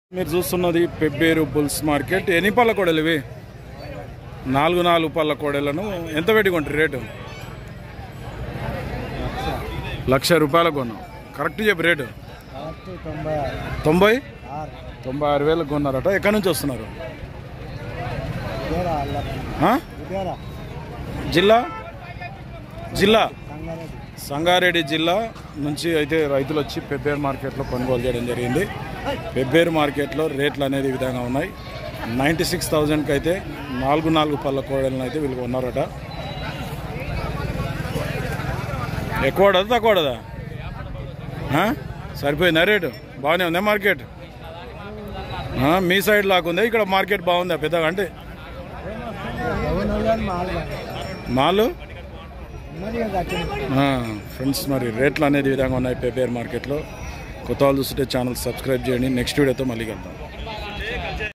మీరు చూస్తున్నది Pebbair bulls market ఎన్ని పళ్ళ కోడలు ఇవి నాలుగు నాలుగు పళ్ళ కోడలను ఎంత పెట్టి కొంటారు రేటు లక్ష రూపాయలకు కొన్నాం కరెక్ట్ చెప్పు రేటు కరెక్ట్ తొంభై తొంభై ఆరు తొంభై ఆరు వేలకు కొన్నారట ఎక్కడి నుంచి వస్తున్నారు ఇదేరా ఆ? ఇదేరా జిల్లా జిల్లా సంగారెడ్డి సంగారెడ్డి జిల్లా నుంచి అయితే రైతులు వచ్చి పెబ్బేరు మార్కెట్లో కొనుగోలు చేయడం జరిగింది పెబ్బేరు మార్కెట్లో రేట్లు అనేది ఈ విధంగా ఉన్నాయి నైంటీ సిక్స్ థౌజండ్కి అయితే నాలుగు నాలుగు పళ్ళ కోడలను అయితే వీళ్ళు కొన్నారట ఎక్కువ పడదా తక్కువ పడదా ఆ? సరిపోయిందా రేటు బాగానే ఉందా మార్కెట్ ఆ, మీ సైడ్ లాకుందా ఇక్కడ మార్కెట్ బాగుందా పెద్దగా అంటే ఎవరు కానీ మాలు మాలు ఉన్నది ఇక కట్టింది ఫ్రెండ్స్ మరి రేట్లు అనేది ఈ విధంగా ఉన్నాయి పేపర్ మార్కెట్లో కొత్త వాళ్ళు చూస్తుంటే ఛానల్ సబ్స్క్రైబ్ చేయండి నెక్స్ట్ వీడియోతో మళ్ళీ కలుద్దాం